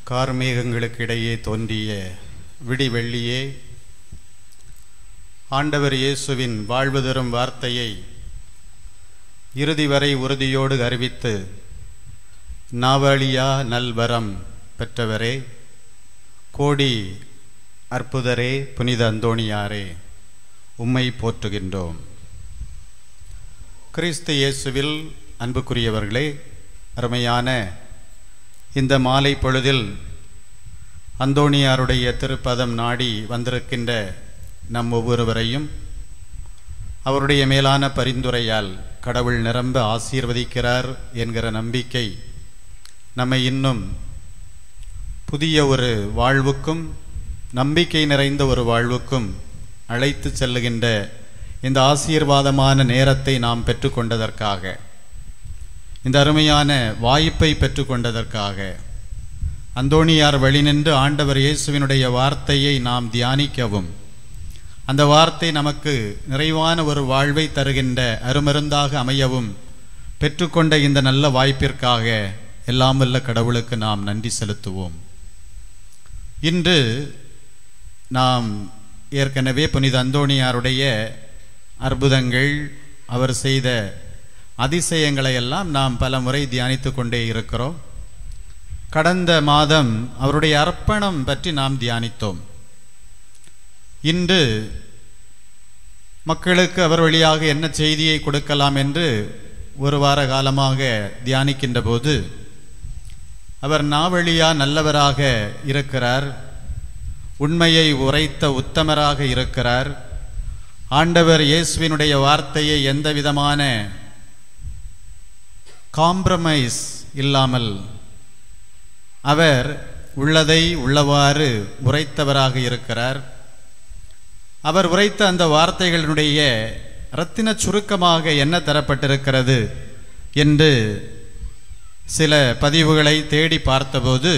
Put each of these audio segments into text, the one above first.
கார்மேகங்களுக்கிடையே தோன்றிய விடிவெள்ளியே ஆண்டவர் இயேசுவின் வாழ்வு தரும் வார்த்தையை இறுதி வரை உறுதியோடு அறிவித்து நாவலியா நல்வரம் பெற்றவரே கோடி அற்புதரே புனித அந்தோணியாரே உம்மை போற்றுகின்றோம் கிறிஸ்து இயேசுவில் அன்புக்குரியவர்களே அருமையான இந்த மாலை பொழுதில் அந்தோணியாருடைய திருப்பதம் நாடி வந்திருக்கின்ற நம் ஒவ்வொருவரையும் அவருடைய மேலான பரிந்துரையால் கடவுள் நிரம்ப ஆசீர்வதிக்கிறார் என்கிற நம்பிக்கை நம்மை இன்னும் புதிய ஒரு வாழ்வுக்கும் நம்பிக்கை நிறைந்த ஒரு வாழ்வுக்கும் அழைத்து செல்லுகின்ற இந்த ஆசீர்வாதமான நேரத்தை நாம் பெற்றுக்கொண்டதற்காக இந்த அருமையான வாய்ப்பை பெற்றுக்கொண்டதற்காக அந்தோணியார் வழி நின்று ஆண்டவர் இயேசுவினுடைய வார்த்தையை நாம் தியானிக்கவும் அந்த வார்த்தை நமக்கு நிறைவான ஒரு வாழ்வை தருகின்ற அருமருந்தாக அமையவும் பெற்றுக்கொண்ட இந்த நல்ல வாய்ப்பிற்காக எல்லாம் வல்ல கடவுளுக்கு நாம் நன்றி செலுத்துவோம் இன்று நாம் ஏற்கனவே புனித அந்தோணியாருடைய அற்புதங்கள் அவர் செய்த அதிசயங்களை எல்லாம் நாம் பல முறை தியானித்து கொண்டே இருக்கிறோம் கடந்த மாதம் அவருடைய அர்ப்பணம் பற்றி நாம் தியானித்தோம் இன்று மக்களுக்கு அவர் வழியாக என்ன செய்தியை கொடுக்கலாம் என்று ஒரு வார காலமாக தியானிக்கின்ற போது அவர் நாவழியா நல்லவராக இருக்கிறார் உண்மையை உரைத்த உத்தமராக இருக்கிறார் ஆண்டவர் இயேசுவினுடைய வார்த்தையை எந்த விதமான காம்ப்ரமைஸ் இல்லாமல் அவர் உள்ளதை உள்ளவாறு உரைத்தவராக இருக்கிறார் அவர் உரைத்த அந்த வார்த்தைகளினுடைய ரத்தின சுருக்கமாக என்ன தரப்பட்டிருக்கிறது என்று சில பதிவுகளை தேடி பார்த்தபோது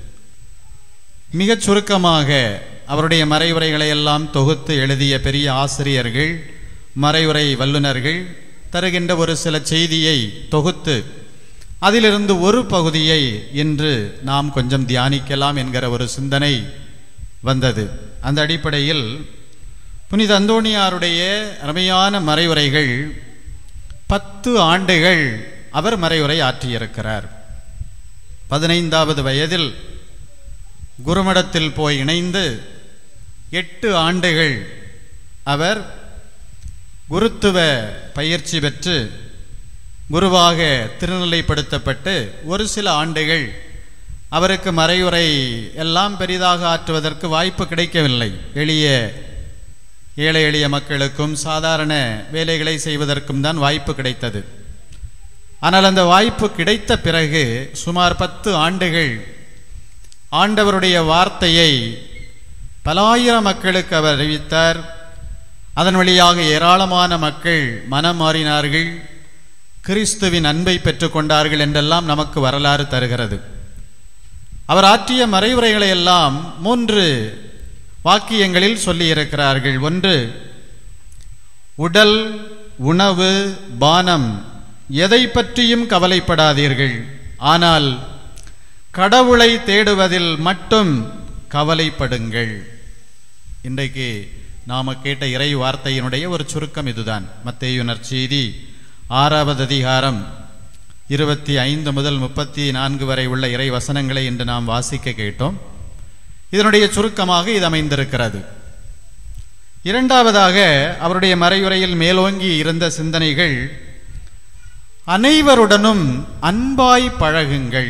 மிகச் சுருக்கமாக அவருடைய மறைவுரைகளை எல்லாம் தொகுத்து எழுதிய பெரிய ஆசிரியர்கள் மறைவுரை வல்லுநர்கள் தருகின்ற ஒரு சில செய்தியை தொகுத்து அதிலிருந்து ஒரு பகுதியை இன்று நாம் கொஞ்சம் தியானிக்கலாம் என்கிற ஒரு சிந்தனை வந்தது அந்த அடிப்படையில் புனித அந்தோணியாருடைய அருமையான மறைவுரைகள் பத்து ஆண்டுகள் அவர் மறைவுரை ஆற்றியிருக்கிறார் பதினைந்தாவது வயதில் குருமடத்தில் போய் இணைந்து எட்டு ஆண்டுகள் அவர் குருத்துவ பயிற்சி பெற்று குருவாக திருநிலைப்படுத்தப்பட்டு ஒரு சில ஆண்டுகள் அவருக்கு மறையுறை எல்லாம் பெரிதாக ஆற்றுவதற்கு வாய்ப்பு கிடைக்கவில்லை எளிய ஏழை எளிய மக்களுக்கும் சாதாரண வேலைகளை செய்வதற்கும் தான் வாய்ப்பு கிடைத்தது ஆனால் அந்த வாய்ப்பு கிடைத்த பிறகு சுமார் பத்து ஆண்டுகள் ஆண்டவருடைய வார்த்தையை பலாயிரம் மக்களுக்கு அவர் அறிவித்தார் அதன் வழியாக ஏராளமான மக்கள் மனம் மாறினார்கள் கிறிஸ்துவின் அன்பை பெற்றுக்கொண்டார்கள் என்றெல்லாம் நமக்கு வரலாறு தருகிறது அவர் ஆற்றிய மறைவுரைகளை எல்லாம் மூன்று வாக்கியங்களில் சொல்லியிருக்கிறார்கள் ஒன்று உடல் உணவு பானம் எதை பற்றியும் கவலைப்படாதீர்கள் ஆனால் கடவுளை தேடுவதில் மட்டும் கவலைப்படுங்கள் இன்றைக்கு நாம கேட்ட இறை வார்த்தையினுடைய ஒரு சுருக்கம் இதுதான் மத்தேயுனர் செய்தி ஆறாவது அதிகாரம் இருபத்தி ஐந்து முதல் முப்பத்தி நான்கு வரை உள்ள இறை வசனங்களை இன்று நாம் வாசிக்க கேட்டோம் இதனுடைய சுருக்கமாக இது அமைந்திருக்கிறது இரண்டாவதாக அவருடைய மறையுரையில் மேலோங்கி இருந்த சிந்தனைகள் அனைவருடனும் அன்பாய் பழகுங்கள்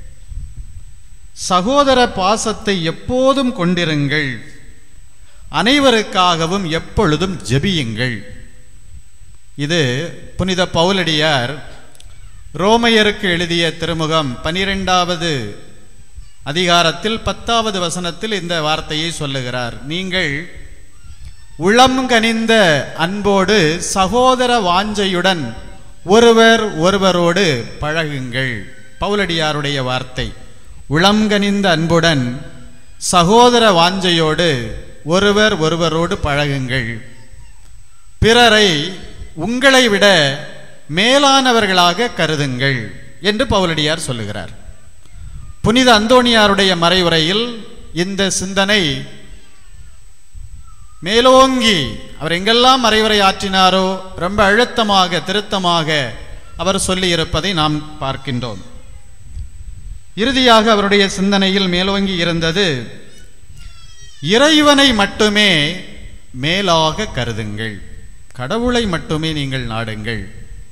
சகோதர பாசத்தை எப்போதும் கொண்டிருங்கள் அனைவருக்காகவும் எப்பொழுதும் ஜெபியுங்கள் இது புனித பவுலடியார் ரோமையருக்கு எழுதிய திருமுகம் பனிரெண்டாவது அதிகாரத்தில் பத்தாவது வசனத்தில் இந்த வார்த்தையை சொல்லுகிறார் நீங்கள் உளம் கனிந்த அன்போடு சகோதர வாஞ்சையுடன் ஒருவர் ஒருவரோடு பழகுங்கள் பவுலடியாருடைய வார்த்தை உளம்கனிந்த அன்புடன் சகோதர வாஞ்சையோடு ஒருவர் ஒருவரோடு பழகுங்கள் பிறரை உங்களை விட மேலானவர்களாக கருதுங்கள் என்று பவுலடியார் சொல்லுகிறார் புனித அந்தோணியாருடைய மறைவுரையில் இந்த சிந்தனை மேலோங்கி அவர் எங்கெல்லாம் மறைவுரை ஆற்றினாரோ ரொம்ப அழுத்தமாக திருத்தமாக அவர் சொல்லி இருப்பதை நாம் பார்க்கின்றோம் இறுதியாக அவருடைய சிந்தனையில் மேலோங்கி இருந்தது இறைவனை மட்டுமே மேலாக கருதுங்கள் கடவுளை மட்டுமே நீங்கள் நாடுங்கள்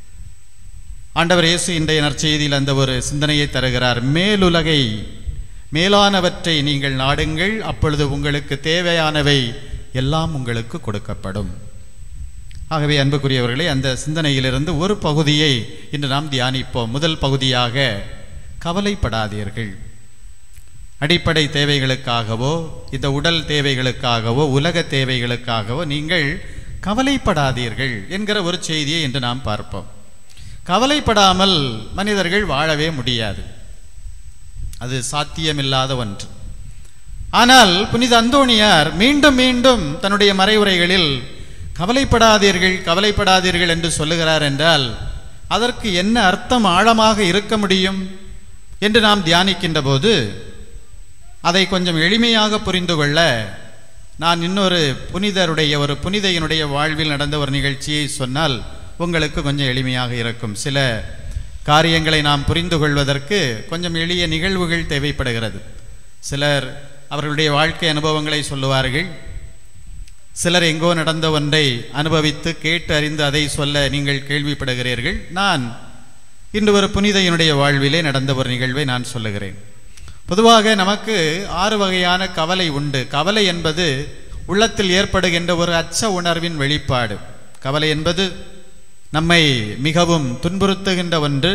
ஆண்டவர் இயேசு இன்றைய நற்செய்தியில் அந்த ஒரு சிந்தனையை தருகிறார் மேலுலகை மேலானவற்றை நீங்கள் நாடுங்கள் அப்பொழுது உங்களுக்கு தேவையானவை எல்லாம் உங்களுக்கு கொடுக்கப்படும் ஆகவே அன்புக்குரியவர்களே அந்த சிந்தனையிலிருந்து ஒரு பகுதியை இன்று நாம் தியானிப்போம் முதல் பகுதியாக கவலைப்படாதீர்கள் அடிப்படை தேவைகளுக்காகவோ இந்த உடல் தேவைகளுக்காகவோ உலக தேவைகளுக்காகவோ நீங்கள் கவலைப்படாதீர்கள் என்கிற ஒரு செய்தியை இன்று நாம் பார்ப்போம் கவலைப்படாமல் மனிதர்கள் வாழவே முடியாது அது சாத்தியமில்லாத ஒன்று ஆனால் புனித அந்தோணியார் மீண்டும் மீண்டும் தன்னுடைய மறைவுரைகளில் கவலைப்படாதீர்கள் கவலைப்படாதீர்கள் என்று சொல்லுகிறார் என்றால் அதற்கு என்ன அர்த்தம் ஆழமாக இருக்க முடியும் என்று நாம் தியானிக்கின்ற போது அதை கொஞ்சம் எளிமையாக புரிந்து கொள்ள நான் இன்னொரு புனிதருடைய ஒரு புனிதையினுடைய வாழ்வில் நடந்த ஒரு நிகழ்ச்சியை சொன்னால் உங்களுக்கு கொஞ்சம் எளிமையாக இருக்கும் சில காரியங்களை நாம் புரிந்து கொள்வதற்கு கொஞ்சம் எளிய நிகழ்வுகள் தேவைப்படுகிறது சிலர் அவர்களுடைய வாழ்க்கை அனுபவங்களை சொல்லுவார்கள் சிலர் எங்கோ நடந்த ஒன்றை அனுபவித்து கேட்டு அறிந்து அதை சொல்ல நீங்கள் கேள்விப்படுகிறீர்கள் நான் இன்று ஒரு புனிதையினுடைய வாழ்விலே நடந்த ஒரு நிகழ்வை நான் சொல்லுகிறேன் பொதுவாக நமக்கு ஆறு வகையான கவலை உண்டு கவலை என்பது உள்ளத்தில் ஏற்படுகின்ற ஒரு அச்ச உணர்வின் வெளிப்பாடு கவலை என்பது நம்மை மிகவும் துன்புறுத்துகின்ற ஒன்று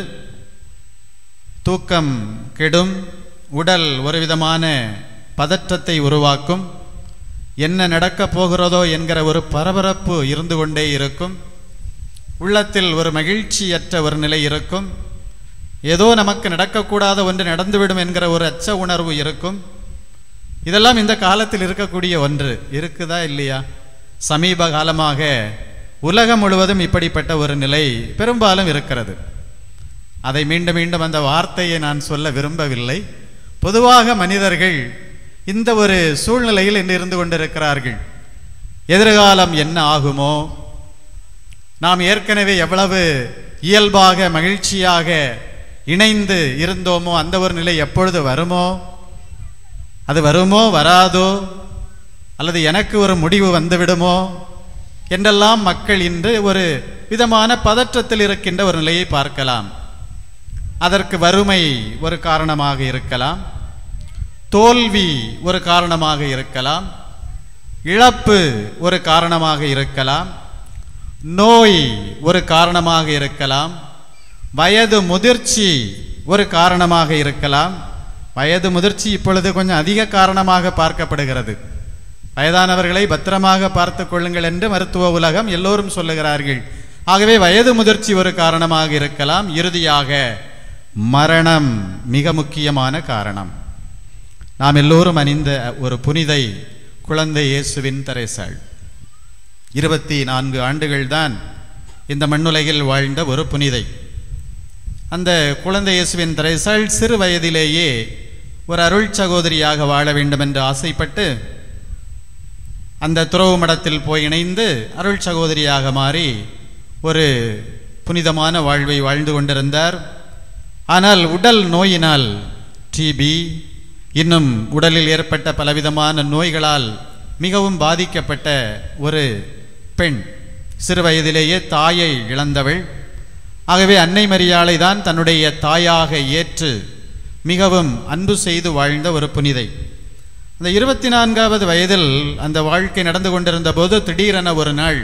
தூக்கம் கெடும் உடல் ஒரு விதமான பதற்றத்தை உருவாக்கும் என்ன நடக்கப் போகிறதோ என்கிற ஒரு பரபரப்பு இருந்து கொண்டே இருக்கும் உள்ளத்தில் ஒரு மகிழ்ச்சியற்ற ஒரு நிலை இருக்கும் ஏதோ நமக்கு நடக்கக்கூடாத ஒன்று நடந்துவிடும் என்கிற ஒரு அச்ச உணர்வு இருக்கும் இதெல்லாம் இந்த காலத்தில் இருக்கக்கூடிய ஒன்று இருக்குதா இல்லையா சமீப காலமாக உலகம் முழுவதும் இப்படிப்பட்ட ஒரு நிலை பெரும்பாலும் இருக்கிறது அதை மீண்டும் மீண்டும் அந்த வார்த்தையை நான் சொல்ல விரும்பவில்லை பொதுவாக மனிதர்கள் இந்த ஒரு சூழ்நிலையில் இன்று இருந்து கொண்டிருக்கிறார்கள் எதிர்காலம் என்ன ஆகுமோ நாம் ஏற்கனவே எவ்வளவு இயல்பாக மகிழ்ச்சியாக இணைந்து இருந்தோமோ அந்த ஒரு நிலை எப்பொழுது வருமோ அது வருமோ வராதோ அல்லது எனக்கு ஒரு முடிவு வந்துவிடுமோ என்றெல்லாம் மக்கள் இன்று ஒரு விதமான பதற்றத்தில் இருக்கின்ற ஒரு நிலையை பார்க்கலாம் அதற்கு வறுமை ஒரு காரணமாக இருக்கலாம் தோல்வி ஒரு காரணமாக இருக்கலாம் இழப்பு ஒரு காரணமாக இருக்கலாம் நோய் ஒரு காரணமாக இருக்கலாம் வயது முதிர்ச்சி ஒரு காரணமாக இருக்கலாம் வயது முதிர்ச்சி இப்பொழுது கொஞ்சம் அதிக காரணமாக பார்க்கப்படுகிறது வயதானவர்களை பத்திரமாக பார்த்து கொள்ளுங்கள் என்று மருத்துவ உலகம் எல்லோரும் சொல்லுகிறார்கள் ஆகவே வயது முதிர்ச்சி ஒரு காரணமாக இருக்கலாம் இறுதியாக மரணம் மிக முக்கியமான காரணம் நாம் எல்லோரும் அணிந்த ஒரு புனிதை குழந்தை இயேசுவின் தரேசாள் இருபத்தி நான்கு ஆண்டுகள்தான் இந்த மண்ணுலகில் வாழ்ந்த ஒரு புனிதை அந்த குழந்தை இயேசுவின் தரேசாள் சிறு வயதிலேயே ஒரு அருள் சகோதரியாக வாழ வேண்டும் என்று ஆசைப்பட்டு அந்த துறவு மடத்தில் போய் இணைந்து அருள் சகோதரியாக மாறி ஒரு புனிதமான வாழ்வை வாழ்ந்து கொண்டிருந்தார் ஆனால் உடல் நோயினால் டிபி இன்னும் உடலில் ஏற்பட்ட பலவிதமான நோய்களால் மிகவும் பாதிக்கப்பட்ட ஒரு பெண் சிறு வயதிலேயே தாயை இழந்தவள் ஆகவே அன்னை மரியாளை தான் தன்னுடைய தாயாக ஏற்று மிகவும் அன்பு செய்து வாழ்ந்த ஒரு புனிதை அந்த இருபத்தி நான்காவது வயதில் அந்த வாழ்க்கை நடந்து கொண்டிருந்த போது திடீரென ஒரு நாள்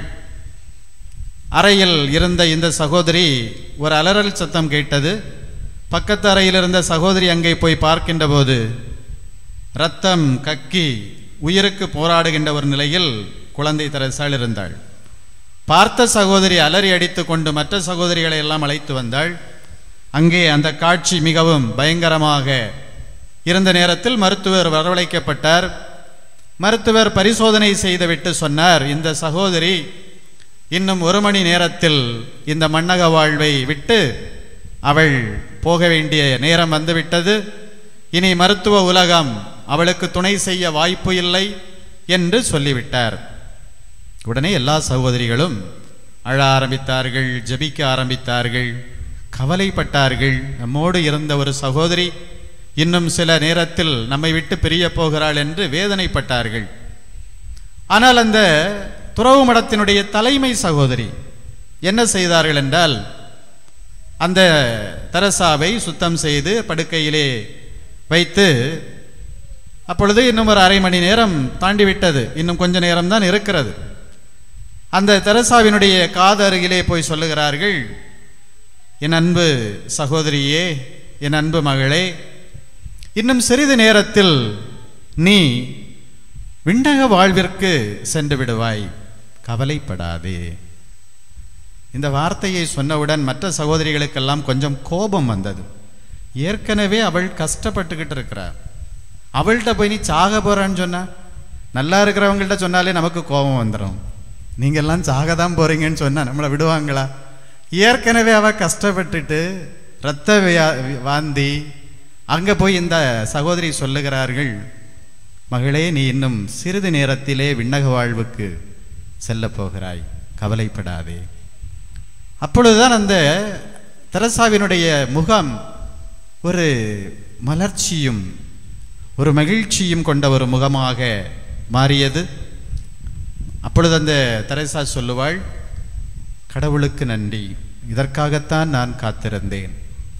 அறையில் இருந்த இந்த சகோதரி ஒரு அலறல் சத்தம் கேட்டது பக்கத்து அறையில் இருந்த சகோதரி அங்கே போய் பார்க்கின்ற போது ரத்தம் கக்கி உயிருக்கு போராடுகின்ற ஒரு நிலையில் குழந்தை தரசால் இருந்தாள் பார்த்த சகோதரி அலறி அடித்து கொண்டு மற்ற சகோதரிகளை எல்லாம் அழைத்து வந்தாள் அங்கே அந்த காட்சி மிகவும் பயங்கரமாக இருந்த நேரத்தில் மருத்துவர் வரவழைக்கப்பட்டார் மருத்துவர் பரிசோதனை செய்துவிட்டு சொன்னார் இந்த சகோதரி இன்னும் ஒரு மணி நேரத்தில் இந்த மன்னக வாழ்வை விட்டு அவள் போக வேண்டிய நேரம் வந்துவிட்டது இனி மருத்துவ உலகம் அவளுக்கு துணை செய்ய வாய்ப்பு இல்லை என்று சொல்லிவிட்டார் உடனே எல்லா சகோதரிகளும் அழ ஆரம்பித்தார்கள் ஜெபிக்க ஆரம்பித்தார்கள் கவலைப்பட்டார்கள் நம்மோடு இருந்த ஒரு சகோதரி இன்னும் சில நேரத்தில் நம்மை விட்டு பிரிய போகிறாள் என்று வேதனைப்பட்டார்கள் ஆனால் அந்த துறவு மடத்தினுடைய தலைமை சகோதரி என்ன செய்தார்கள் என்றால் அந்த தரசாவை சுத்தம் செய்து படுக்கையிலே வைத்து அப்பொழுது இன்னும் ஒரு அரை மணி நேரம் தாண்டி விட்டது இன்னும் கொஞ்ச நேரம் தான் இருக்கிறது அந்த தெரசாவினுடைய காது அருகிலே போய் சொல்லுகிறார்கள் என் அன்பு சகோதரியே என் அன்பு மகளே இன்னும் சிறிது நேரத்தில் நீ விண்ணக வாழ்விற்கு சென்று விடுவாய் கவலைப்படாதே இந்த வார்த்தையை சொன்னவுடன் மற்ற சகோதரிகளுக்கெல்லாம் கொஞ்சம் கோபம் வந்தது ஏற்கனவே அவள் கஷ்டப்பட்டுக்கிட்டு இருக்கிறார் அவள்கிட்ட போய் நீ சாக போறான்னு சொன்னா நல்லா இருக்கிறவங்கள்ட்ட சொன்னாலே நமக்கு கோபம் வந்துடும் நீங்கெல்லாம் சாக தான் போறீங்கன்னு சொன்னா நம்மளை விடுவாங்களா ஏற்கனவே அவ கஷ்டப்பட்டுட்டு இரத்த வியா- வாந்தி அங்க போய் இந்த சகோதரி சொல்லுகிறார்கள் மகளே நீ இன்னும் சிறிது நேரத்திலே விண்ணக வாழ்வுக்கு செல்லப் போகிறாய் கவலைப்படாதே அப்பொழுதுதான் அந்த தெரசாவினுடைய முகம் ஒரு மலர்ச்சியும் ஒரு மகிழ்ச்சியும் கொண்ட ஒரு முகமாக மாறியது அப்பொழுது அந்த தெரசா சொல்லுவாள் கடவுளுக்கு நன்றி இதற்காகத்தான் நான் காத்திருந்தேன்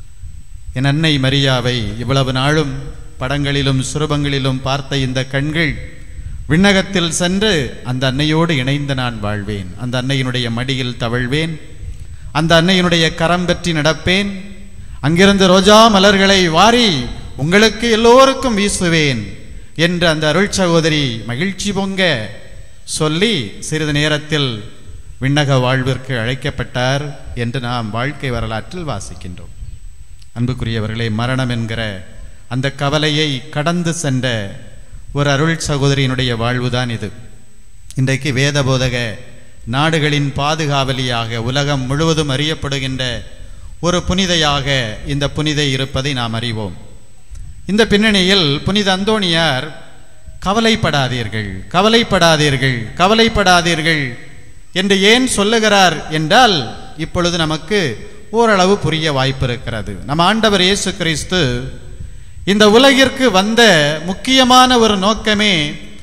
என் அன்னை மரியாவை இவ்வளவு நாளும் படங்களிலும் சுரபங்களிலும் பார்த்த இந்த கண்கள் விண்ணகத்தில் சென்று அந்த அன்னையோடு இணைந்து நான் வாழ்வேன் அந்த அன்னையினுடைய மடியில் தவழ்வேன் அந்த அன்னையினுடைய கரம் பற்றி நடப்பேன் அங்கிருந்து ரோஜா மலர்களை வாரி உங்களுக்கு எல்லோருக்கும் வீசுவேன் என்று அந்த அருள் சகோதரி மகிழ்ச்சி பொங்க சொல்லி சிறிது நேரத்தில் விண்ணக வாழ்விற்கு அழைக்கப்பட்டார் என்று நாம் வாழ்க்கை வரலாற்றில் வாசிக்கின்றோம் அன்புக்குரியவர்களே மரணம் என்கிற அந்த கவலையை கடந்து சென்ற ஒரு அருள் சகோதரியினுடைய வாழ்வுதான் இது இன்றைக்கு வேத போதக நாடுகளின் பாதுகாவலியாக உலகம் முழுவதும் அறியப்படுகின்ற ஒரு புனிதையாக இந்த புனிதை இருப்பதை நாம் அறிவோம் இந்த பின்னணியில் புனித அந்தோணியார் கவலைப்படாதீர்கள் கவலைப்படாதீர்கள் கவலைப்படாதீர்கள் என்று ஏன் சொல்லுகிறார் என்றால் இப்பொழுது நமக்கு ஓரளவு புரிய வாய்ப்பு இருக்கிறது நம் ஆண்டவர் இயேசு கிறிஸ்து இந்த உலகிற்கு வந்த முக்கியமான ஒரு நோக்கமே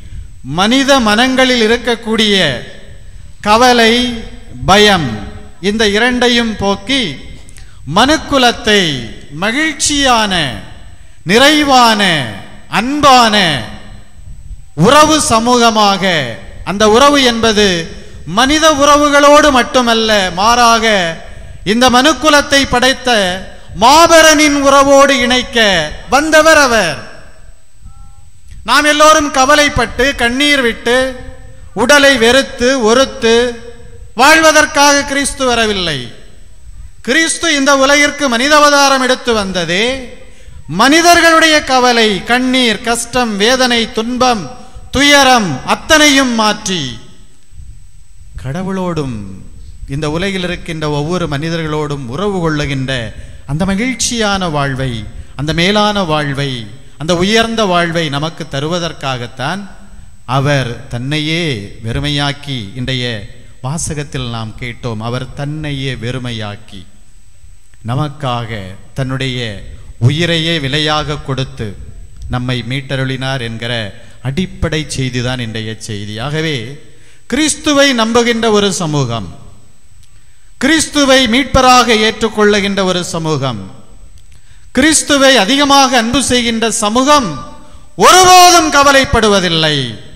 மனித மனங்களில் இருக்கக்கூடிய கவலை பயம் இந்த இரண்டையும் போக்கி மனுக்குலத்தை மகிழ்ச்சியான நிறைவான அன்பான உறவு சமூகமாக அந்த உறவு என்பது மனித உறவுகளோடு மட்டுமல்ல மாறாக இந்த மனுக்குலத்தை படைத்த மாபரனின் உறவோடு இணைக்க வந்தவர் அவர் நாம் எல்லோரும் கவலைப்பட்டு கண்ணீர் விட்டு உடலை வெறுத்து ஒருத்து வாழ்வதற்காக கிறிஸ்து வரவில்லை கிறிஸ்து இந்த உலகிற்கு மனிதாவதாரம் எடுத்து வந்ததே மனிதர்களுடைய கவலை கண்ணீர் கஷ்டம் வேதனை துன்பம் துயரம் அத்தனையும் மாற்றி கடவுளோடும் இந்த உலகில் இருக்கின்ற ஒவ்வொரு மனிதர்களோடும் உறவு கொள்ளுகின்ற அந்த மகிழ்ச்சியான வாழ்வை அந்த மேலான வாழ்வை அந்த உயர்ந்த வாழ்வை நமக்கு தருவதற்காகத்தான் அவர் தன்னையே வெறுமையாக்கி இன்றைய வாசகத்தில் நாம் கேட்டோம் அவர் தன்னையே வெறுமையாக்கி நமக்காக தன்னுடைய உயிரையே விலையாக கொடுத்து நம்மை மீட்டருளினார் என்கிற அடிப்படை செய்திதான் இன்றைய செய்தி ஆகவே கிறிஸ்துவை நம்புகின்ற ஒரு சமூகம் கிறிஸ்துவை மீட்பராக ஏற்றுக்கொள்ளுகின்ற ஒரு சமூகம் கிறிஸ்துவை அதிகமாக அன்பு செய்கின்ற சமூகம் ஒருபோதும் கவலைப்படுவதில்லை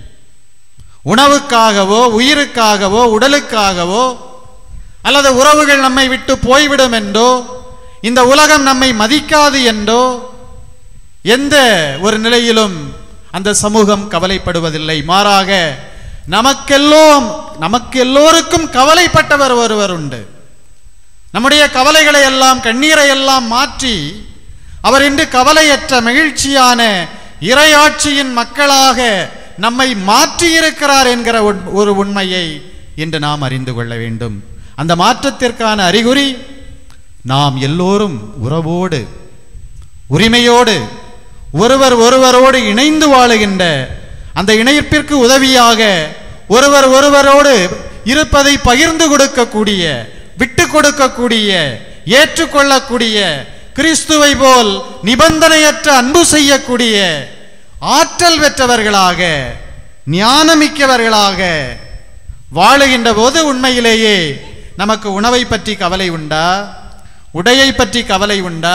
உணவுக்காகவோ உயிருக்காகவோ உடலுக்காகவோ அல்லது உறவுகள் நம்மை விட்டு போய்விடும் என்றோ இந்த உலகம் நம்மை மதிக்காது என்றோ எந்த ஒரு நிலையிலும் அந்த சமூகம் கவலைப்படுவதில்லை மாறாக நமக்கெல்லாம் நமக்கு எல்லோருக்கும் கவலைப்பட்டவர் ஒருவர் உண்டு நம்முடைய கவலைகளை எல்லாம் கண்ணீரை எல்லாம் மாற்றி அவர் இன்று கவலையற்ற மகிழ்ச்சியான இறையாட்சியின் மக்களாக நம்மை மாற்றியிருக்கிறார் என்கிற உண்- ஒரு உண்மையை இன்று நாம் அறிந்து கொள்ள வேண்டும் அந்த மாற்றத்திற்கான அறிகுறி நாம் எல்லோரும் உறவோடு உரிமையோடு ஒருவர் ஒருவரோடு இணைந்து வாழுகின்ற அந்த இணைப்பிற்கு உதவியாக ஒருவர் ஒருவரோடு இருப்பதை பகிர்ந்து கொடுக்கக்கூடிய விட்டு கொடுக்கக்கூடிய ஏற்றுக்கொள்ளக்கூடிய கிறிஸ்துவை போல் நிபந்தனையற்ற அன்பு செய்யக்கூடிய ஆற்றல் பெற்றவர்களாக ஞானமிக்கவர்களாக வாழுகின்ற போது உண்மையிலேயே நமக்கு உணவை பற்றி கவலை உண்டா உடையை பற்றி கவலை உண்டா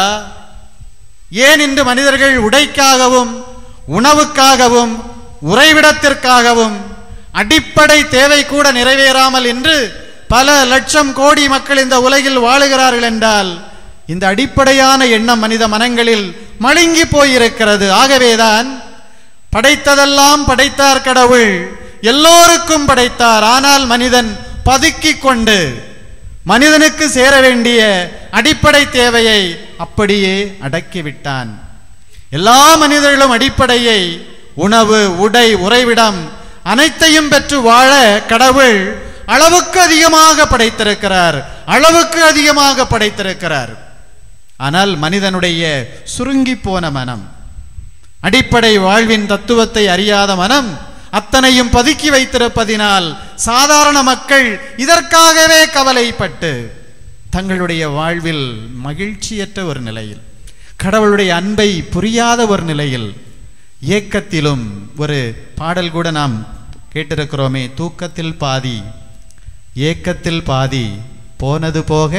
ஏன் இன்று மனிதர்கள் உடைக்காகவும் உணவுக்காகவும் உறைவிடத்திற்காகவும் அடிப்படை தேவை கூட நிறைவேறாமல் என்று பல லட்சம் கோடி மக்கள் இந்த உலகில் வாழுகிறார்கள் என்றால் இந்த அடிப்படையான எண்ணம் மனித மனங்களில் மழுங்கி போயிருக்கிறது ஆகவேதான் படைத்ததெல்லாம் படைத்தார் கடவுள் எல்லோருக்கும் படைத்தார் ஆனால் மனிதன் பதுக்கிக் கொண்டு மனிதனுக்கு சேர வேண்டிய அடிப்படை தேவையை அப்படியே அடக்கிவிட்டான் எல்லா மனிதர்களும் அடிப்படையை உணவு உடை உறைவிடம் அனைத்தையும் பெற்று வாழ கடவுள் அளவுக்கு அதிகமாக படைத்திருக்கிறார் அளவுக்கு அதிகமாக படைத்திருக்கிறார் ஆனால் மனிதனுடைய சுருங்கி போன மனம் அடிப்படை வாழ்வின் தத்துவத்தை அறியாத மனம் அத்தனையும் பதுக்கி வைத்திருப்பதினால் சாதாரண மக்கள் இதற்காகவே கவலைப்பட்டு தங்களுடைய வாழ்வில் மகிழ்ச்சியற்ற ஒரு நிலையில் கடவுளுடைய அன்பை புரியாத ஒரு நிலையில் ஏக்கத்திலும் ஒரு பாடல் கூட நாம் கேட்டிருக்கிறோமே தூக்கத்தில் பாதி ஏக்கத்தில் பாதி போனது போக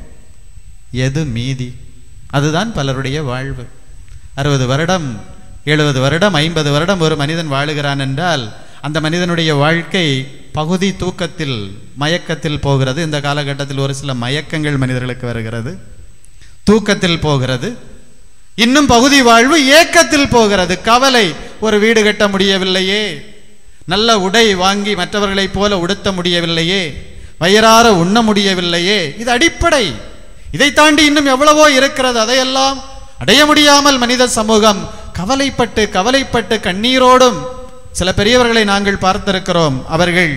எது மீதி அதுதான் பலருடைய வாழ்வு அறுபது வருடம் எழுபது வருடம் ஐம்பது வருடம் ஒரு மனிதன் வாழுகிறான் என்றால் அந்த மனிதனுடைய வாழ்க்கை பகுதி தூக்கத்தில் மயக்கத்தில் போகிறது இந்த காலகட்டத்தில் ஒரு சில மயக்கங்கள் மனிதர்களுக்கு வருகிறது தூக்கத்தில் போகிறது இன்னும் பகுதி வாழ்வு ஏக்கத்தில் போகிறது கவலை ஒரு வீடு கட்ட முடியவில்லையே நல்ல உடை வாங்கி மற்றவர்களைப் போல உடுத்த முடியவில்லையே வயிறார உண்ண முடியவில்லையே இது அடிப்படை இதை தாண்டி இன்னும் எவ்வளவோ இருக்கிறது அதையெல்லாம் அடைய முடியாமல் மனித சமூகம் கவலைப்பட்டு கவலைப்பட்டு கண்ணீரோடும் சில பெரியவர்களை நாங்கள் பார்த்திருக்கிறோம் அவர்கள்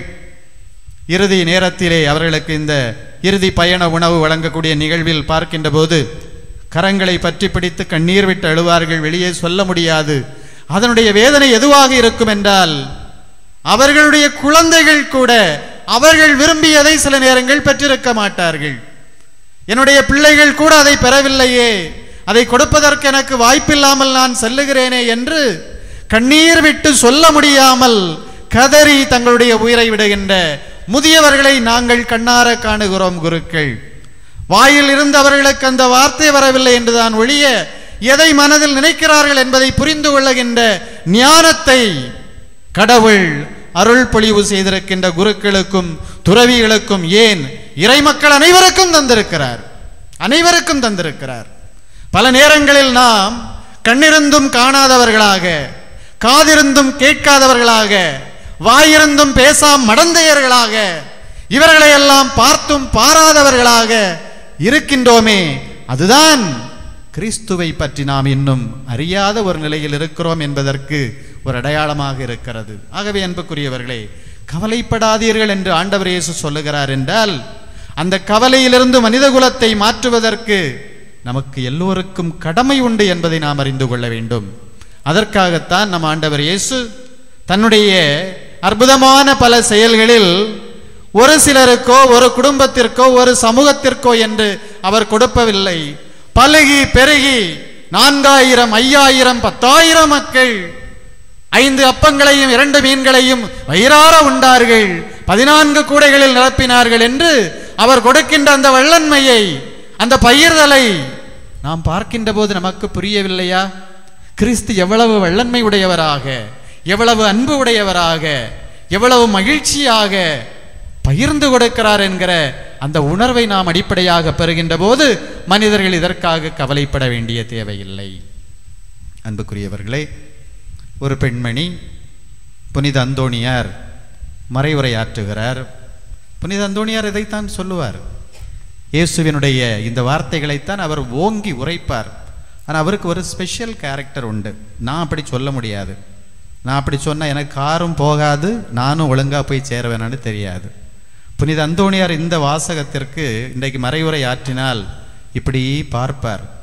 இறுதி நேரத்திலே அவர்களுக்கு இந்த இறுதி பயண உணவு வழங்கக்கூடிய நிகழ்வில் பார்க்கின்ற போது கரங்களை பற்றி பிடித்து கண்ணீர் விட்டு அழுவார்கள் வெளியே சொல்ல முடியாது அதனுடைய வேதனை எதுவாக இருக்கும் என்றால் அவர்களுடைய குழந்தைகள் கூட அவர்கள் விரும்பியதை சில நேரங்கள் பெற்றிருக்க மாட்டார்கள் என்னுடைய பிள்ளைகள் கூட அதை பெறவில்லையே அதை கொடுப்பதற்கு எனக்கு வாய்ப்பில்லாமல் நான் செல்லுகிறேனே என்று கண்ணீர் விட்டு சொல்ல முடியாமல் கதறி தங்களுடைய உயிரை விடுகின்ற முதியவர்களை நாங்கள் கண்ணார காணுகிறோம் குருக்கள் வாயில் இருந்து அவர்களுக்கு அந்த வார்த்தை வரவில்லை என்றுதான் ஒழிய எதை மனதில் நினைக்கிறார்கள் என்பதை புரிந்து கொள்ளுகின்ற ஞானத்தை கடவுள் அருள் பொழிவு செய்திருக்கின்ற குருக்களுக்கும் துறவிகளுக்கும் ஏன் இறைமக்கள் அனைவருக்கும் தந்திருக்கிறார் அனைவருக்கும் தந்திருக்கிறார் பல நேரங்களில் நாம் கண்ணிருந்தும் காணாதவர்களாக காதிருந்தும் கேட்காதவர்களாக வாயிருந்தும் பேசாம் மடந்தையர்களாக இவர்களை எல்லாம் பார்த்தும் பாராதவர்களாக இருக்கின்றோமே அதுதான் கிறிஸ்துவை பற்றி நாம் இன்னும் அறியாத ஒரு நிலையில் இருக்கிறோம் என்பதற்கு ஒரு அடையாளமாக இருக்கிறது ஆகவே அன்புக்குரியவர்களே கவலைப்படாதீர்கள் என்று ஆண்டவர் இயேசு சொல்லுகிறார் என்றால் அந்த கவலையிலிருந்து மனித குலத்தை மாற்றுவதற்கு நமக்கு எல்லோருக்கும் கடமை உண்டு என்பதை நாம் அறிந்து கொள்ள வேண்டும் அதற்காகத்தான் நம் ஆண்டவர் இயேசு தன்னுடைய அற்புதமான பல செயல்களில் ஒரு சிலருக்கோ ஒரு குடும்பத்திற்கோ ஒரு சமூகத்திற்கோ என்று அவர் கொடுப்பவில்லை பலுகி பெருகி நான்காயிரம் ஐயாயிரம் பத்தாயிரம் மக்கள் ஐந்து அப்பங்களையும் இரண்டு மீன்களையும் வயிறார உண்டார்கள் பதினான்கு கூடைகளில் நிரப்பினார்கள் என்று அவர் கொடுக்கின்ற அந்த வள்ளன்மையை அந்த பயிர்தலை நாம் பார்க்கின்ற போது நமக்கு புரியவில்லையா கிறிஸ்து எவ்வளவு வள்ளன்மை உடையவராக எவ்வளவு அன்பு உடையவராக எவ்வளவு மகிழ்ச்சியாக பகிர்ந்து கொடுக்கிறார் என்கிற அந்த உணர்வை நாம் அடிப்படையாக பெறுகின்ற போது மனிதர்கள் இதற்காக கவலைப்பட வேண்டிய தேவையில்லை அன்புக்குரியவர்களே ஒரு பெண்மணி புனித அந்தோணியார் மறைவுரையாற்றுகிறார் புனித அந்தோணியார் இதைத்தான் சொல்லுவார் இயேசுவினுடைய இந்த வார்த்தைகளைத்தான் அவர் ஓங்கி உரைப்பார் ஆனால் அவருக்கு ஒரு ஸ்பெஷல் கேரக்டர் உண்டு நான் அப்படி சொல்ல முடியாது நான் அப்படி சொன்னால் எனக்கு காரும் போகாது நானும் ஒழுங்காக போய் சேருவேனான்னு தெரியாது புனித அந்தோணியார் இந்த வாசகத்திற்கு இன்றைக்கு மறைவுரை ஆற்றினால் இப்படி பார்ப்பார்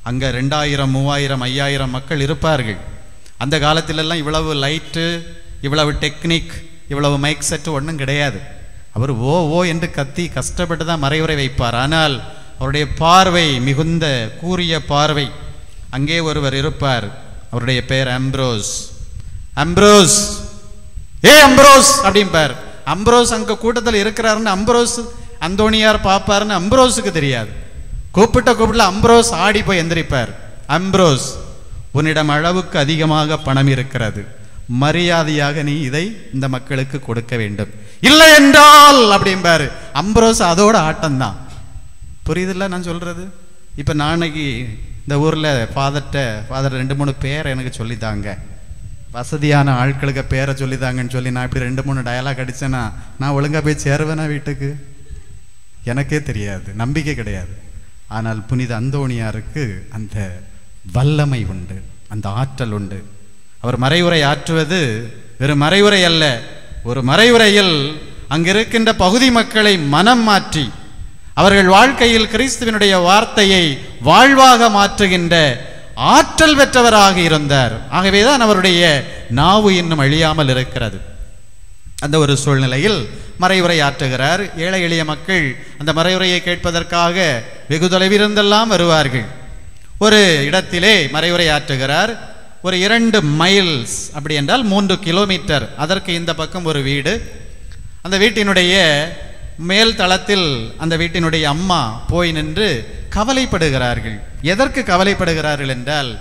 அங்கே ரெண்டாயிரம் மூவாயிரம் ஐயாயிரம் மக்கள் இருப்பார்கள் அந்த காலத்திலெல்லாம் இவ்வளவு லைட்டு இவ்வளவு டெக்னிக் இவ்வளவு மைக் செட்டு ஒன்றும் கிடையாது அவர் ஓ ஓ என்று கத்தி கஷ்டப்பட்டு தான் மறைவுரை வைப்பார் ஆனால் அவருடைய பார்வை மிகுந்த கூரிய பார்வை அங்கே ஒருவர் இருப்பார் அவருடைய பெயர் அம்ப்ரோஸ் அம்ப்ரோஸ் ஏ அம்ப்ரோஸ் அப்படிம்பார் அம்ப்ரோஸ் அங்க கூட்டத்தில் இருக்கிறாருன்னு அம்ப்ரோஸ் அந்தோணியார் பாப்பாருன்னு அம்ப்ரோஸுக்கு தெரியாது கூப்பிட்ட கூப்பிடல அம்ப்ரோஸ் ஆடி போய் எந்திரிப்பார் அம்ப்ரோஸ் உன்னிடம் அளவுக்கு அதிகமாக பணம் இருக்கிறது மரியாதையாக நீ இதை இந்த மக்களுக்கு கொடுக்க வேண்டும் இல்லை என்றால் அப்படிம்பாரு அம்ப்ரோஸ் அதோட ஆட்டம்தான் புரியுதுல்ல நான் சொல்றது இப்ப நாளைக்கு இந்த ஊர்ல ஃபாதர்கிட்ட ஃபாதர் ரெண்டு மூணு பேர் எனக்கு சொல்லித்தாங்க வசதியான ஆட்களுக்கு பேரை சொல்லித்தாங்கன்னு சொல்லி நான் இப்படி ரெண்டு மூணு டயலாக் அடிச்சேன்னா நான் ஒழுங்கா போய் சேருவேனா வீட்டுக்கு எனக்கே தெரியாது நம்பிக்கை கிடையாது ஆனால் புனித அந்தோணியாருக்கு அந்த வல்லமை உண்டு அந்த ஆற்றல் உண்டு அவர் மறைவுரை ஆற்றுவது வெறும் மறைவுரை அல்ல ஒரு மறைவுரையில் அங்கிருக்கின்ற பகுதி மக்களை மனம் மாற்றி அவர்கள் வாழ்க்கையில் கிறிஸ்துவினுடைய வார்த்தையை வாழ்வாக மாற்றுகின்ற ஆற்றல் பெற்றவராக இருந்தார் ஆகவேதான் அவருடைய நாவு இன்னும் அழியாமல் இருக்கிறது அந்த ஒரு சூழ்நிலையில் மறைவுரை ஆற்றுகிறார் ஏழை எளிய மக்கள் அந்த மறைவுரையை கேட்பதற்காக வெகு தொலைவிருந்தெல்லாம் வருவார்கள் ஒரு இடத்திலே மறைவுரை ஆற்றுகிறார் ஒரு இரண்டு மைல்ஸ் அப்படி என்றால் மூன்று கிலோமீட்டர் அதற்கு இந்த பக்கம் ஒரு வீடு அந்த வீட்டினுடைய மேல் தளத்தில் அந்த வீட்டினுடைய அம்மா போய் நின்று கவலைப்படுகிறார்கள் எதற்கு கவலைப்படுகிறார்கள் என்றால்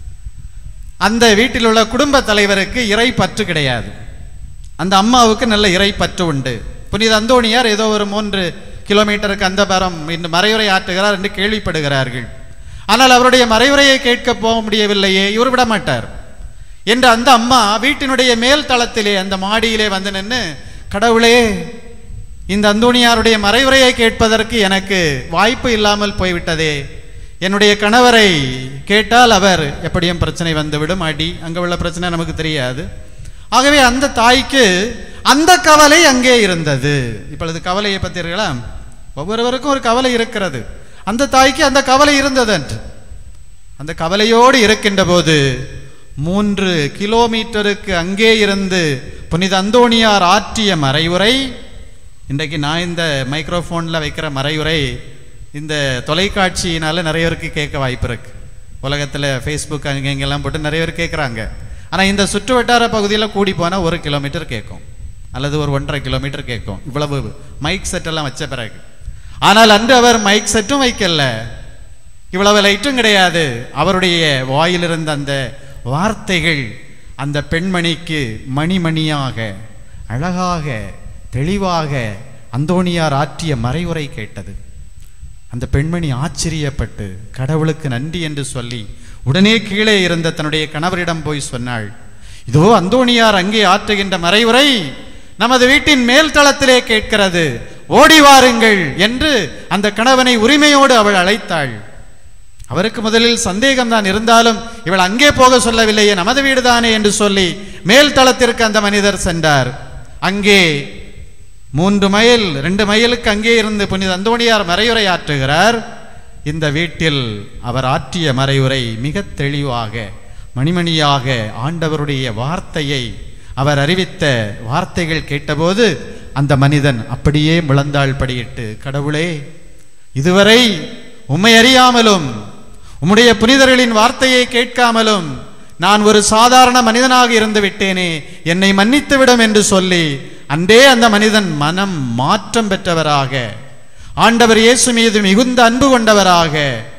அந்த வீட்டில் உள்ள குடும்ப தலைவருக்கு இறை பற்று கிடையாது அந்த அம்மாவுக்கு நல்ல இறை பற்று உண்டு புனித அந்தோணியார் ஏதோ ஒரு மூன்று கிலோமீட்டருக்கு அந்த பரம் இன்று மறைவுரை ஆற்றுகிறார் என்று கேள்விப்படுகிறார்கள் ஆனால் அவருடைய மறைவுரையை கேட்க போக முடியவில்லையே இவர் விட மாட்டார் என்று அந்த அம்மா வீட்டினுடைய மேல் தளத்திலே அந்த மாடியிலே வந்து நின்று கடவுளே இந்த அந்தோணியாருடைய மறைவுரையை கேட்பதற்கு எனக்கு வாய்ப்பு இல்லாமல் போய்விட்டதே என்னுடைய கணவரை கேட்டால் அவர் எப்படியும் பிரச்சனை வந்துவிடும் அடி அங்கே உள்ள பிரச்சனை நமக்கு தெரியாது ஆகவே அந்த தாய்க்கு அந்த கவலை அங்கே இருந்தது இப்பொழுது கவலையை பத்தீர்களா ஒவ்வொருவருக்கும் ஒரு கவலை இருக்கிறது அந்த தாய்க்கு அந்த கவலை இருந்தது என்று அந்த கவலையோடு இருக்கின்ற போது மூன்று கிலோமீட்டருக்கு அங்கே இருந்து புனித அந்தோணியார் ஆற்றிய மறைவுரை இன்றைக்கு நான் இந்த மைக்ரோஃபோனில் வைக்கிற மறைவுரை இந்த தொலைக்காட்சியினால நிறைய பேருக்கு கேட்க வாய்ப்பு இருக்கு உலகத்தில் ஃபேஸ்புக் அங்கே இங்கெல்லாம் போட்டு நிறைய பேர் கேட்குறாங்க ஆனால் இந்த சுற்று வட்டார பகுதியில் கூடி போனால் ஒரு கிலோமீட்டர் கேட்கும் அல்லது ஒரு ஒன்றரை கிலோமீட்டர் கேட்கும் இவ்வளவு மைக் செட் எல்லாம் வச்ச பிறகு ஆனால் அன்று அவர் மைக் செட்டும் வைக்கல இவ்வளவு லைட்டும் கிடையாது அவருடைய வாயிலிருந்த அந்த வார்த்தைகள் அந்த பெண்மணிக்கு மணிமணியாக அழகாக தெளிவாக அந்தோணியார் ஆற்றிய மறைவுரை கேட்டது அந்த பெண்மணி ஆச்சரியப்பட்டு கடவுளுக்கு நன்றி என்று சொல்லி உடனே கீழே இருந்த தன்னுடைய கணவரிடம் போய் சொன்னாள் இதோ அந்தோணியார் அங்கே ஆற்றுகின்ற மறைவுரை நமது வீட்டின் மேல் தளத்திலே கேட்கிறது ஓடி வாருங்கள் என்று அந்த கணவனை உரிமையோடு அவள் அழைத்தாள் அவருக்கு முதலில் சந்தேகம்தான் இருந்தாலும் இவள் அங்கே போக சொல்லவில்லையே நமது வீடுதானே என்று சொல்லி மேல் தளத்திற்கு அந்த மனிதர் சென்றார் அங்கே மூன்று மைல் ரெண்டு மைலுக்கு அங்கே இருந்து புனித அந்தோணியார் மறையுரை ஆற்றுகிறார் இந்த வீட்டில் அவர் ஆற்றிய மறையுரை மிக தெளிவாக மணிமணியாக ஆண்டவருடைய வார்த்தையை அவர் அறிவித்த வார்த்தைகள் கேட்டபோது அந்த மனிதன் அப்படியே முழந்தாள் படியிட்டு கடவுளே இதுவரை உம்மை அறியாமலும் உம்முடைய புனிதர்களின் வார்த்தையை கேட்காமலும் நான் ஒரு சாதாரண மனிதனாக இருந்து விட்டேனே என்னை மன்னித்துவிடும் என்று சொல்லி அன்றே அந்த மனிதன் மனம் மாற்றம் பெற்றவராக ஆண்டவர் இயேசு மீது மிகுந்த அன்பு கொண்டவராக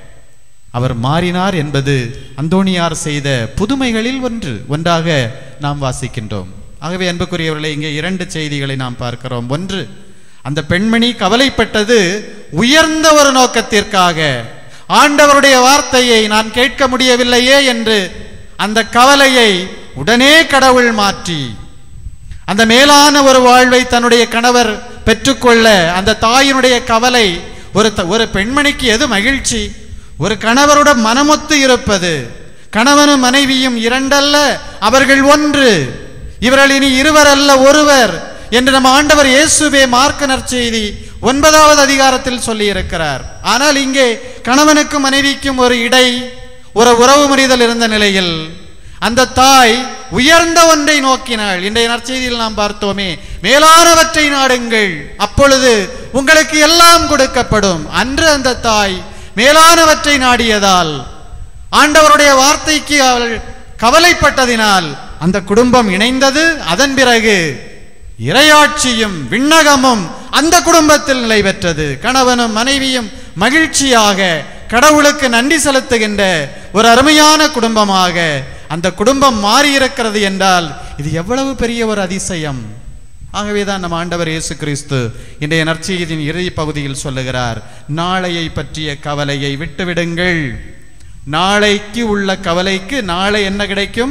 அவர் மாறினார் என்பது அந்தோணியார் செய்த புதுமைகளில் ஒன்று ஒன்றாக நாம் வாசிக்கின்றோம் ஆகவே அன்புக்குரியவர்களை இங்கே இரண்டு செய்திகளை நாம் பார்க்கிறோம் ஒன்று அந்த பெண்மணி கவலைப்பட்டது உயர்ந்த ஒரு நோக்கத்திற்காக ஆண்டவருடைய வார்த்தையை நான் கேட்க முடியவில்லையே என்று அந்த கவலையை உடனே கடவுள் மாற்றி அந்த மேலான ஒரு வாழ்வை தன்னுடைய கணவர் பெற்றுக்கொள்ள அந்த தாயினுடைய கவலை ஒரு த- ஒரு பெண்மணிக்கு எது மகிழ்ச்சி ஒரு கணவரோட மனமொத்து இருப்பது கணவனும் மனைவியும் இரண்டல்ல அவர்கள் ஒன்று இவர்கள் இனி இருவர் அல்ல ஒருவர் என்று நம்ம ஆண்டவர் இயேசுவே மார்க்க நற்செய்தி ஒன்பதாவது அதிகாரத்தில் சொல்லி இருக்கிறார் ஆனால் இங்கே கணவனுக்கும் மனைவிக்கும் ஒரு இடை ஒரு உறவு முறிதல் இருந்த நிலையில் அந்த தாய் உயர்ந்த ஒன்றை நோக்கினாள் இன்றைய நற்செய்தியில் நாம் பார்த்தோமே மேலானவற்றை நாடுங்கள் அப்பொழுது உங்களுக்கு எல்லாம் கொடுக்கப்படும் அன்று அந்த தாய் மேலானவற்றை நாடியதால் ஆண்டவருடைய வார்த்தைக்கு அவள் கவலைப்பட்டதினால் அந்த குடும்பம் இணைந்தது அதன் பிறகு இரையாட்சியும் விண்ணகமும் அந்த குடும்பத்தில் நிலை பெற்றது கணவனும் மனைவியும் மகிழ்ச்சியாக கடவுளுக்கு நன்றி செலுத்துகின்ற ஒரு அருமையான குடும்பமாக அந்த குடும்பம் மாறியிருக்கிறது என்றால் இது எவ்வளவு பெரிய ஒரு அதிசயம் ஆகவேதான் நம் ஆண்டவர் இயேசு கிறிஸ்து இன்றைய நற்செய்தியின் இறுதி பகுதியில் சொல்லுகிறார் நாளையை பற்றிய கவலையை விட்டுவிடுங்கள் நாளைக்கு உள்ள கவலைக்கு நாளை என்ன கிடைக்கும்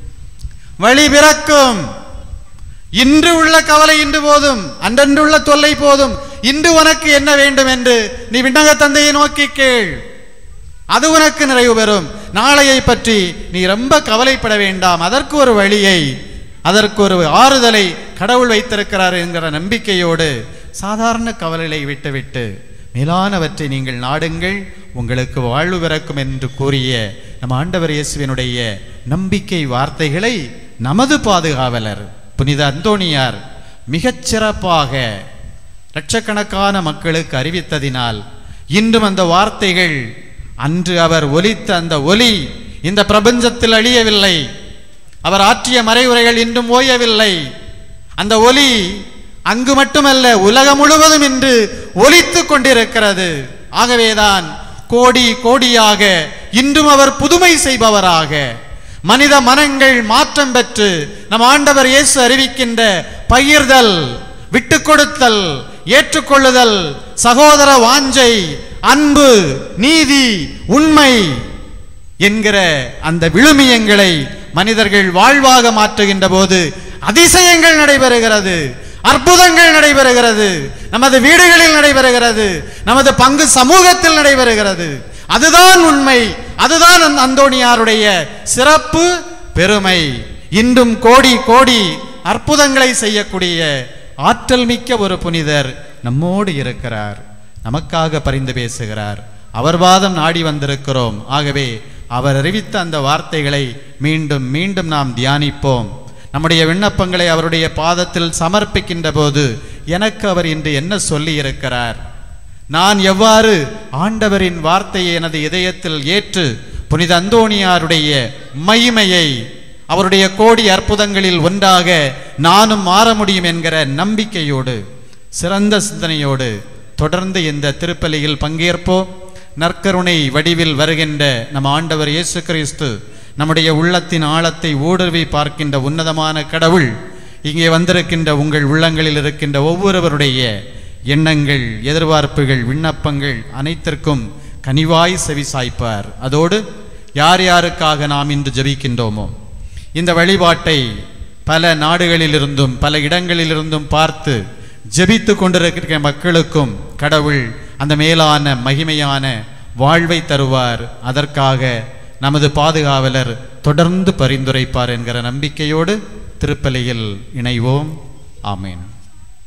வழி பிறக்கும் இன்று உள்ள கவலை இன்று போதும் அன்றன்று உள்ள தொல்லை போதும் இன்று உனக்கு என்ன வேண்டும் என்று நீ விண்ணக தந்தையை நோக்கி கேள் அது உனக்கு நிறைவு பெறும் நாளையை பற்றி நீ ரொம்ப கவலைப்பட வேண்டாம் அதற்கு ஒரு வழியை அதற்கு ஒரு ஆறுதலை கடவுள் வைத்திருக்கிறார் என்கிற நம்பிக்கையோடு சாதாரண கவலைகளை விட்டுவிட்டு மேலானவற்றை நீங்கள் நாடுங்கள் உங்களுக்கு வாழ்வு பிறக்கும் என்று கூறிய நம் ஆண்டவர் இயேசுவினுடைய நம்பிக்கை வார்த்தைகளை நமது பாதுகாவலர் புனித அந்தோணியார் மிகச் சிறப்பாக லட்சக்கணக்கான மக்களுக்கு அறிவித்ததினால் இன்றும் அந்த வார்த்தைகள் அன்று அவர் ஒலித்த அந்த ஒலி இந்த பிரபஞ்சத்தில் அழியவில்லை அவர் ஆற்றிய மறைவுரைகள் இன்றும் ஓயவில்லை அந்த ஒலி அங்கு மட்டுமல்ல உலகம் முழுவதும் இன்று ஒலித்துக் கொண்டிருக்கிறது ஆகவேதான் கோடி கோடியாக இன்றும் அவர் புதுமை செய்பவராக மனித மனங்கள் மாற்றம் பெற்று நம் ஆண்டவர் இயேசு அறிவிக்கின்ற பகிர்தல் விட்டு கொடுத்தல் ஏற்றுக்கொள்ளுதல் சகோதர வாஞ்சை அன்பு நீதி உண்மை என்கிற அந்த விழுமியங்களை மனிதர்கள் வாழ்வாக மாற்றுகின்ற போது அதிசயங்கள் நடைபெறுகிறது அற்புதங்கள் நடைபெறுகிறது நமது வீடுகளில் நடைபெறுகிறது நமது பங்கு சமூகத்தில் நடைபெறுகிறது அதுதான் உண்மை அதுதான் அந்த அந்தோணியாருடைய சிறப்பு பெருமை இன்றும் கோடி கோடி அற்புதங்களை செய்யக்கூடிய ஆற்றல் மிக்க ஒரு புனிதர் நம்மோடு இருக்கிறார் நமக்காக பரிந்து பேசுகிறார் அவர் வாதம் நாடி வந்திருக்கிறோம் ஆகவே அவர் அறிவித்த அந்த வார்த்தைகளை மீண்டும் மீண்டும் நாம் தியானிப்போம் நம்முடைய விண்ணப்பங்களை அவருடைய பாதத்தில் சமர்ப்பிக்கின்ற போது எனக்கு அவர் இன்று என்ன சொல்லி இருக்கிறார் நான் எவ்வாறு ஆண்டவரின் வார்த்தையை எனது இதயத்தில் ஏற்று புனித அந்தோணியாருடைய மகிமையை அவருடைய கோடி அற்புதங்களில் ஒன்றாக நானும் மாற முடியும் என்கிற நம்பிக்கையோடு சிறந்த சிந்தனையோடு தொடர்ந்து இந்த திருப்பலியில் பங்கேற்போம் நற்கருணை வடிவில் வருகின்ற நம் ஆண்டவர் இயேசு கிறிஸ்து நம்முடைய உள்ளத்தின் ஆழத்தை ஊடுருவி பார்க்கின்ற உன்னதமான கடவுள் இங்கே வந்திருக்கின்ற உங்கள் உள்ளங்களில் இருக்கின்ற ஒவ்வொருவருடைய எண்ணங்கள் எதிர்பார்ப்புகள் விண்ணப்பங்கள் அனைத்திற்கும் கனிவாய் செவி சாய்ப்பார் அதோடு யார் யாருக்காக நாம் இன்று ஜெபிக்கின்றோமோ இந்த வழிபாட்டை பல நாடுகளிலிருந்தும் பல இடங்களிலிருந்தும் பார்த்து ஜெபித்து கொண்டிருக்கிற மக்களுக்கும் கடவுள் அந்த மேலான மகிமையான வாழ்வை தருவார் அதற்காக நமது பாதுகாவலர் தொடர்ந்து பரிந்துரைப்பார் என்கிற நம்பிக்கையோடு திருப்பலியில் இணைவோம் ஆமேன்